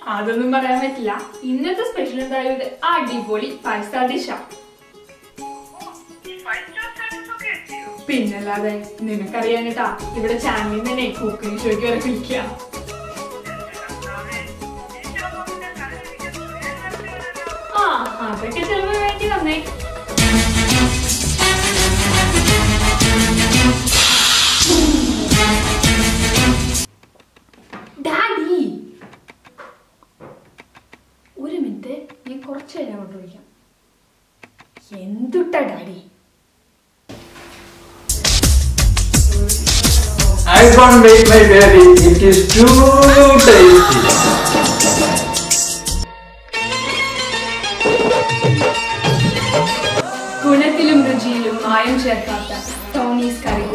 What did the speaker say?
അതൊന്നും പറയാൻ പറ്റില്ല ഇന്നത്തെ സ്പെഷ്യൽ എന്തായാലും ഒരു അടിപൊളി ഫൈവ് സ്റ്റാർ ഡിഷാ പിന്നല്ലാതെ നിനക്കറിയാനിട്ടാ ഇവിടെ ചാനലിൽ തന്നെ കുക്കിംഗ് ഷോയ്ക്ക് വരെ വിളിക്കുക ആ അതൊക്കെ ചിലപ്പോ വേണ്ടി വന്നേ ഡാഡി ഒരു മിനിറ്റ് ഞാൻ കുറച്ച് നേരം അങ്ങോട്ട് വിളിക്കാം എന്തുട്ടാ daddy I can't wait, my baby. It is too tasty. ഗുണത്തിലും രുചിയിലും മായം ചേർക്കാത്ത ടോണീസ് കറി